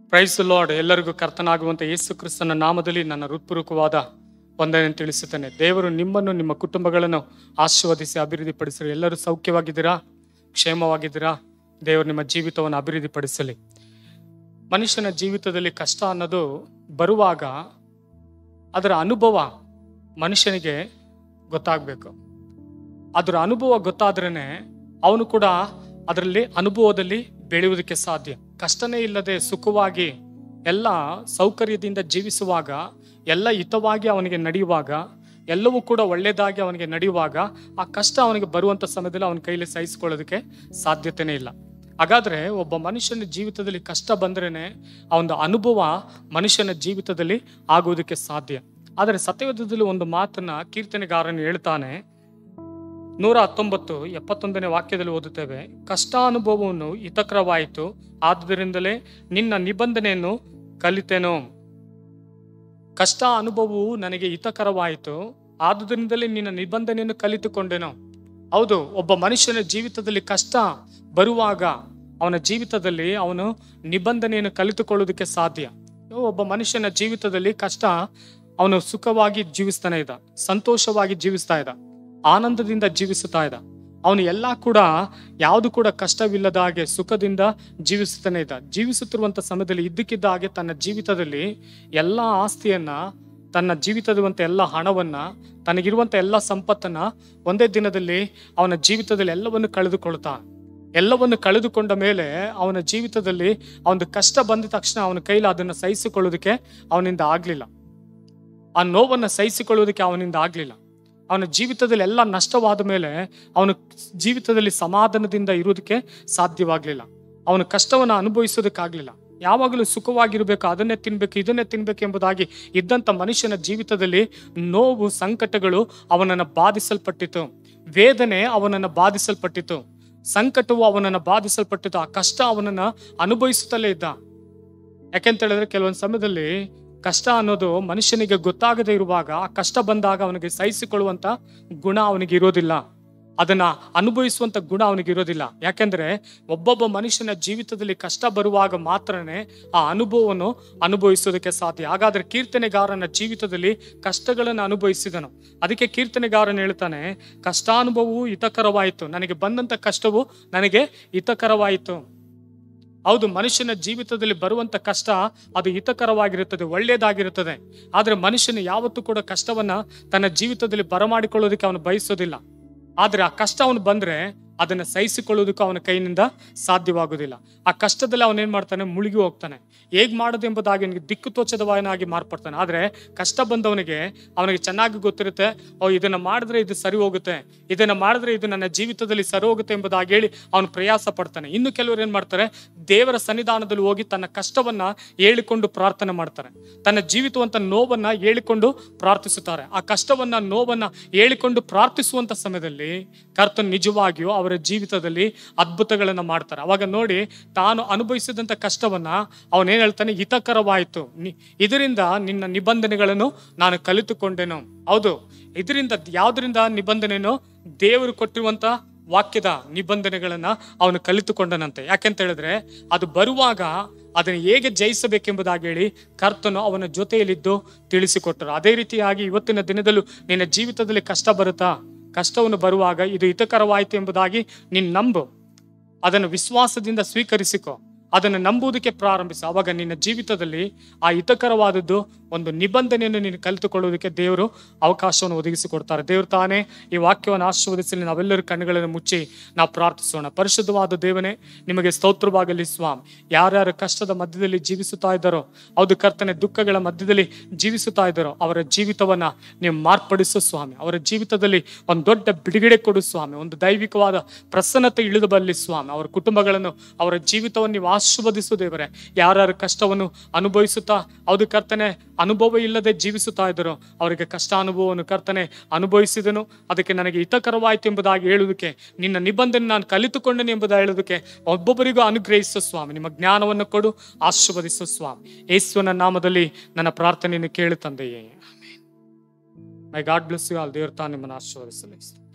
price lord ಎಲ್ಲರಿಗೂ ಕರ್ತನಾಗುವಂತ ಯೇಸು ಕ್ರಿಸ್ತನ ನಾಮದಲ್ಲಿ ನನ್ನ ಹೃತ್ಪೂರ್ವಕವಾದ ವಂದನೆ ತಿಳಿಸುತ್ತೇನೆ ದೇವರು ನಿಮ್ಮನ್ನು ನಿಮ್ಮ ಕುಟುಂಬಗಳನ್ನು ಆಶೀರ್ವದಿಸಿ ಅಭಿವೃದ್ಧಿಪಡಿಸಲಿ ಎಲ್ಲರೂ ಸೌಖ್ಯವಾಗಿದ್ದೀರಾ ಕ್ಷೇಮವಾಗಿದ್ದೀರಾ ದೇವರು ನಿಮ್ಮ ಜೀವಿತವನ್ನು ಅಭಿವೃದ್ಧಿಪಡಿಸಲಿ ಮನುಷ್ಯನ ಜೀವಿತದಲ್ಲಿ ಕಷ್ಟ ಅನ್ನೋದು ಬರುವಾಗ ಅದರ ಅನುಭವ ಮನುಷ್ಯನಿಗೆ ಗೊತ್ತಾಗಬೇಕು ಅದರ ಅನುಭವ ಗೊತ್ತಾದ್ರೇನೆ ಅವನು ಕೂಡ ಅದರಲ್ಲಿ ಅನುಭವದಲ್ಲಿ ಬೆಳೆಯುವುದಕ್ಕೆ ಸಾಧ್ಯ ಕಷ್ಟನೇ ಇಲ್ಲದೆ ಸುಖವಾಗಿ ಎಲ್ಲ ಸೌಕರ್ಯದಿಂದ ಜೀವಿಸುವಾಗ ಎಲ್ಲ ಹಿತವಾಗಿ ಅವನಿಗೆ ನಡೆಯುವಾಗ ಎಲ್ಲವೂ ಕೂಡ ಒಳ್ಳೆಯದಾಗಿ ಅವನಿಗೆ ನಡೆಯುವಾಗ ಆ ಕಷ್ಟ ಅವನಿಗೆ ಬರುವಂಥ ಸಮಯದಲ್ಲಿ ಅವನ ಕೈಲಿ ಸಹಿಸಿಕೊಳ್ಳೋದಕ್ಕೆ ಸಾಧ್ಯತೆನೇ ಇಲ್ಲ ಹಾಗಾದ್ರೆ ಒಬ್ಬ ಮನುಷ್ಯನ ಜೀವಿತದಲ್ಲಿ ಕಷ್ಟ ಬಂದ್ರೇನೆ ಆ ಒಂದು ಅನುಭವ ಮನುಷ್ಯನ ಜೀವಿತದಲ್ಲಿ ಆಗುವುದಕ್ಕೆ ಸಾಧ್ಯ ಆದರೆ ಸತ್ಯವೇದದಲ್ಲಿ ಒಂದು ಮಾತನ್ನ ಕೀರ್ತನೆಗಾರನು ಹೇಳ್ತಾನೆ ನೂರ ಹತ್ತೊಂಬತ್ತು ಎಪ್ಪತ್ತೊಂದನೇ ವಾಕ್ಯದಲ್ಲಿ ಓದುತ್ತೇವೆ ಕಷ್ಟಾನುಭವವನ್ನು ಹಿತಕರವಾಯಿತು ಆದುದರಿಂದಲೇ ನಿನ್ನ ನಿಬಂಧನೆಯನ್ನು ಕಲಿತೆನು ಕಷ್ಟ ಅನುಭವವು ನನಗೆ ಹಿತಕರವಾಯಿತು ಆದುದರಿಂದಲೇ ನಿನ್ನ ನಿಬಂಧನೆಯನ್ನು ಕಲಿತುಕೊಂಡೆನು ಹೌದು ಒಬ್ಬ ಮನುಷ್ಯನ ಜೀವಿತದಲ್ಲಿ ಕಷ್ಟ ಬರುವಾಗ ಅವನ ಜೀವಿತದಲ್ಲಿ ಅವನು ನಿಬಂಧನೆಯನ್ನು ಕಲಿತುಕೊಳ್ಳೋದಕ್ಕೆ ಸಾಧ್ಯ ಒಬ್ಬ ಮನುಷ್ಯನ ಜೀವಿತದಲ್ಲಿ ಕಷ್ಟ ಅವನು ಸುಖವಾಗಿ ಜೀವಿಸ್ತಾನೆ ಇದ್ದ ಸಂತೋಷವಾಗಿ ಜೀವಿಸ್ತಾ ಇದ್ದ ಆನಂದದಿಂದ ಜೀವಿಸುತ್ತಾ ಇದ್ದ ಅವನು ಎಲ್ಲ ಕೂಡ ಯಾವುದು ಕೂಡ ಕಷ್ಟವಿಲ್ಲದ ಹಾಗೆ ಸುಖದಿಂದ ಜೀವಿಸುತ್ತಾನೆ ಇದ್ದ ಜೀವಿಸುತ್ತಿರುವಂತ ಸಮಯದಲ್ಲಿ ಇದ್ದಕ್ಕಿದ್ದ ಹಾಗೆ ತನ್ನ ಜೀವಿತದಲ್ಲಿ ಎಲ್ಲ ಆಸ್ತಿಯನ್ನ ತನ್ನ ಜೀವಿತದಿರುವಂತ ಎಲ್ಲ ಹಣವನ್ನ ತನಗಿರುವಂತ ಎಲ್ಲ ಸಂಪತ್ತನ್ನ ಒಂದೇ ದಿನದಲ್ಲಿ ಅವನ ಜೀವಿತದಲ್ಲಿ ಎಲ್ಲವನ್ನು ಕಳೆದುಕೊಳ್ತಾ ಎಲ್ಲವನ್ನು ಕಳೆದುಕೊಂಡ ಮೇಲೆ ಅವನ ಜೀವಿತದಲ್ಲಿ ಅವನ ಕಷ್ಟ ಬಂದ ತಕ್ಷಣ ಅವನ ಕೈಲಿ ಅದನ್ನು ಸಹಿಸಿಕೊಳ್ಳೋದಕ್ಕೆ ಅವನಿಂದ ಆಗ್ಲಿಲ್ಲ ಆ ನೋವನ್ನು ಸಹಿಸಿಕೊಳ್ಳುವುದಕ್ಕೆ ಅವನಿಂದ ಆಗ್ಲಿಲ್ಲ ಅವನ ಜೀವಿತದಲ್ಲಿ ಎಲ್ಲ ನಷ್ಟವಾದ ಮೇಲೆ ಅವನ ಜೀವಿತದಲ್ಲಿ ಸಮಾಧಾನದಿಂದ ಇರುವುದಕ್ಕೆ ಸಾಧ್ಯವಾಗ್ಲಿಲ್ಲ ಅವನ ಕಷ್ಟವನ್ನು ಅನುಭವಿಸೋದಕ್ಕಾಗ್ಲಿಲ್ಲ ಯಾವಾಗಲೂ ಸುಖವಾಗಿರ್ಬೇಕು ಅದನ್ನೇ ತಿನ್ಬೇಕು ಇದನ್ನೇ ತಿನ್ಬೇಕು ಎಂಬುದಾಗಿ ಇದ್ದಂಥ ಮನುಷ್ಯನ ಜೀವಿತದಲ್ಲಿ ನೋವು ಸಂಕಟಗಳು ಅವನನ್ನು ಬಾಧಿಸಲ್ಪಟ್ಟಿತು ವೇದನೆ ಅವನನ್ನು ಬಾಧಿಸಲ್ಪಟ್ಟಿತು ಸಂಕಟವು ಅವನನ್ನು ಬಾಧಿಸಲ್ಪಟ್ಟಿತು ಆ ಕಷ್ಟ ಅವನನ್ನು ಅನುಭವಿಸುತ್ತಲೇ ಇದ್ದ ಯಾಕೆಂತ ಹೇಳಿದ್ರೆ ಕೆಲವೊಂದು ಸಮಯದಲ್ಲಿ ಕಷ್ಟ ಅನ್ನೋದು ಮನುಷ್ಯನಿಗೆ ಗೊತ್ತಾಗದೇ ಇರುವಾಗ ಆ ಕಷ್ಟ ಬಂದಾಗ ಅವನಿಗೆ ಸಹಿಸಿಕೊಳ್ಳುವಂತ ಗುಣ ಅವನಿಗೆ ಇರೋದಿಲ್ಲ ಅದನ್ನ ಅನುಭವಿಸುವಂತ ಗುಣ ಅವನಿಗೆ ಇರೋದಿಲ್ಲ ಯಾಕೆಂದ್ರೆ ಒಬ್ಬೊಬ್ಬ ಮನುಷ್ಯನ ಜೀವಿತದಲ್ಲಿ ಕಷ್ಟ ಬರುವಾಗ ಮಾತ್ರನೇ ಆ ಅನುಭವವನ್ನು ಅನುಭವಿಸೋದಕ್ಕೆ ಸಾಧ್ಯ ಹಾಗಾದ್ರೆ ಕೀರ್ತನೆಗಾರನ ಜೀವಿತದಲ್ಲಿ ಕಷ್ಟಗಳನ್ನು ಅನುಭವಿಸಿದನು ಅದಕ್ಕೆ ಕೀರ್ತನೆಗಾರನ್ ಹೇಳ್ತಾನೆ ಕಷ್ಟಾನುಭವವು ಹಿತಕರವಾಯಿತು ನನಗೆ ಬಂದಂತ ಕಷ್ಟವು ನನಗೆ ಹಿತಕರವಾಯಿತು ಹೌದು ಮನುಷ್ಯನ ಜೀವಿತದಲ್ಲಿ ಬರುವಂತ ಕಷ್ಟ ಅದು ಹಿತಕರವಾಗಿರುತ್ತದೆ ಒಳ್ಳೆಯದಾಗಿರುತ್ತದೆ ಆದ್ರೆ ಮನುಷ್ಯನು ಯಾವತ್ತೂ ಕೂಡ ಕಷ್ಟವನ್ನ ತನ್ನ ಜೀವಿತದಲ್ಲಿ ಬರಮಾಡಿಕೊಳ್ಳೋದಕ್ಕೆ ಅವನು ಬಯಸೋದಿಲ್ಲ ಆದ್ರೆ ಆ ಕಷ್ಟ ಅವನು ಬಂದ್ರೆ ಅದನ್ನ ಸಹಿಸಿಕೊಳ್ಳೋದಕ್ಕೂ ಅವನ ಕೈನಿಂದ ಸಾಧ್ಯವಾಗುವುದಿಲ್ಲ ಆ ಕಷ್ಟದಲ್ಲಿ ಅವನೇನ್ ಮಾಡ್ತಾನೆ ಮುಳುಗಿ ಹೋಗ್ತಾನೆ ಹೇಗ್ ಮಾಡೋದು ಎಂಬುದಾಗಿ ಅವನಿಗೆ ದಿಕ್ಕು ತೋಚದವನಾಗಿ ಮಾರ್ಪಡ್ತಾನೆ ಆದ್ರೆ ಕಷ್ಟ ಬಂದವನಿಗೆ ಅವನಿಗೆ ಚೆನ್ನಾಗಿ ಗೊತ್ತಿರುತ್ತೆ ಓ ಇದನ್ನ ಮಾಡಿದ್ರೆ ಇದು ಸರಿ ಹೋಗುತ್ತೆ ಇದನ್ನ ಮಾಡಿದ್ರೆ ಇದು ನನ್ನ ಜೀವಿತದಲ್ಲಿ ಸರಿ ಹೋಗುತ್ತೆ ಎಂಬುದಾಗಿ ಹೇಳಿ ಅವನು ಪ್ರಯಾಸ ಪಡ್ತಾನೆ ಇನ್ನು ಕೆಲವರು ಏನ್ ಮಾಡ್ತಾರೆ ದೇವರ ಸನ್ನಿಧಾನದಲ್ಲಿ ಹೋಗಿ ತನ್ನ ಕಷ್ಟವನ್ನ ಹೇಳಿಕೊಂಡು ಪ್ರಾರ್ಥನೆ ಮಾಡ್ತಾರೆ ತನ್ನ ಜೀವಿತವಂತ ನೋವನ್ನ ಹೇಳಿಕೊಂಡು ಪ್ರಾರ್ಥಿಸುತ್ತಾರೆ ಆ ಕಷ್ಟವನ್ನ ನೋವನ್ನ ಹೇಳಿಕೊಂಡು ಪ್ರಾರ್ಥಿಸುವಂತ ಸಮಯದಲ್ಲಿ ಕರ್ತನ್ ನಿಜವಾಗಿಯೂ ಅವರ ಜೀವಿತದಲ್ಲಿ ಅದ್ಭುತಗಳನ್ನ ಮಾಡ್ತಾರೆ ಅವಾಗ ನೋಡಿ ತಾನು ಅನುಭವಿಸಿದಂತ ಕಷ್ಟವನ್ನ ಅವನೇನ್ ಹೇಳ್ತಾನೆ ಹಿತಕರವಾಯಿತು ನಿ- ಇದರಿಂದ ನಿನ್ನ ನಿಬಂಧನೆಗಳನ್ನು ನಾನು ಕಲಿತುಕೊಂಡೆನು ಹೌದು ಇದರಿಂದ ಯಾವ್ದರಿಂದ ನಿಬಂಧನೆನೋ ದೇವರು ಕೊಟ್ಟಿರುವಂತ ವಾಕ್ಯದ ನಿಬಂಧನೆಗಳನ್ನ ಅವನು ಕಲಿತುಕೊಂಡನಂತೆ ಯಾಕೆಂತ ಹೇಳಿದ್ರೆ ಅದು ಬರುವಾಗ ಅದನ್ನು ಹೇಗೆ ಜಯಿಸಬೇಕೆಂಬುದಾಗಿ ಹೇಳಿ ಕರ್ತನು ಅವನ ಜೊತೆಯಲ್ಲಿದ್ದು ತಿಳಿಸಿಕೊಟ್ಟರು ಅದೇ ರೀತಿಯಾಗಿ ಇವತ್ತಿನ ದಿನದಲ್ಲೂ ನಿನ್ನ ಜೀವಿತದಲ್ಲಿ ಕಷ್ಟ ಬರುತ್ತಾ ಕಷ್ಟವನ್ನು ಬರುವಾಗ ಇದು ಹಿತಕರವಾಯಿತು ಎಂಬುದಾಗಿ ನೀನು ನಂಬು ಅದನ್ನು ವಿಶ್ವಾಸದಿಂದ ಸ್ವೀಕರಿಸಿಕೊ ಅದನ್ನು ನಂಬುವುದಕ್ಕೆ ಪ್ರಾರಂಭಿಸು ಅವಾಗ ನಿನ್ನ ಜೀವಿತದಲ್ಲಿ ಆ ಹಿತಕರವಾದದ್ದು ಒಂದು ನಿಬಂಧನೆಯನ್ನು ನೀನು ಕಲಿತುಕೊಳ್ಳುವುದಕ್ಕೆ ದೇವರು ಅವಕಾಶವನ್ನು ಒದಗಿಸಿಕೊಡ್ತಾರೆ ದೇವರು ತಾನೇ ಈ ವಾಕ್ಯವನ್ನು ಆಶೀರ್ವದಿಸಲಿ ನಾವೆಲ್ಲರೂ ಕಣ್ಣುಗಳನ್ನು ಮುಚ್ಚಿ ನಾವು ಪ್ರಾರ್ಥಿಸೋಣ ಪರಿಶುದ್ಧವಾದ ದೇವನೇ ನಿಮಗೆ ಸ್ತೋತ್ರವಾಗಲಿ ಸ್ವಾಮಿ ಯಾರ್ಯಾರು ಕಷ್ಟದ ಮಧ್ಯದಲ್ಲಿ ಜೀವಿಸುತ್ತಾ ಇದ್ದಾರೋ ಹೌದು ಕರ್ತನೆ ದುಃಖಗಳ ಮಧ್ಯದಲ್ಲಿ ಜೀವಿಸುತ್ತಾ ಇದ್ದಾರೋ ಅವರ ಜೀವಿತವನ್ನ ನೀವು ಮಾರ್ಪಡಿಸು ಸ್ವಾಮಿ ಅವರ ಜೀವಿತದಲ್ಲಿ ಒಂದು ದೊಡ್ಡ ಬಿಡುಗಡೆ ಕೊಡು ಸ್ವಾಮಿ ಒಂದು ದೈವಿಕವಾದ ಪ್ರಸನ್ನತೆ ಇಳಿದು ಬರಲಿ ಸ್ವಾಮಿ ಅವರ ಕುಟುಂಬಗಳನ್ನು ಅವರ ಜೀವಿತವನ್ನು ನೀವು ಆಶೀರ್ವದಿಸು ದೇವರೇ ಯಾರ್ಯಾರು ಕಷ್ಟವನ್ನು ಅನುಭವಿಸುತ್ತಾ ಹೌದು ಕರ್ತನೆ ಅನುಭವ ಇಲ್ಲದೆ ಜೀವಿಸುತ್ತಾ ಇದ್ದರು ಅವರಿಗೆ ಕಷ್ಟ ಅನುಭವವನ್ನು ಕರ್ತನೆ ಅನುಭವಿಸಿದನು ಅದಕ್ಕೆ ನನಗೆ ಹಿತಕರವಾಯಿತು ಎಂಬುದಾಗಿ ಹೇಳುವುದಕ್ಕೆ ನಿನ್ನ ನಿಬಂಧನೆ ನಾನು ಕಲಿತುಕೊಂಡನು ಎಂಬುದಾಗಿ ಹೇಳುವುದಕ್ಕೆ ಒಬ್ಬೊಬ್ಬರಿಗೂ ಅನುಗ್ರಹಿಸು ಸ್ವಾಮಿ ನಿಮ್ಮ ಜ್ಞಾನವನ್ನು ಕೊಡು ಆಶೀರ್ವದಿಸು ಸ್ವಾಮಿ ಯೇಸುವನ ನಾಮದಲ್ಲಿ ನನ್ನ ಪ್ರಾರ್ಥನೆಯನ್ನು ಕೇಳು ತಂದೆಯೇ my god bless you all ದೇವ್ರ ತಾನು ನಿಮ್ಮನ್ನು ಆಶೀರ್ವದಿಸಲಿ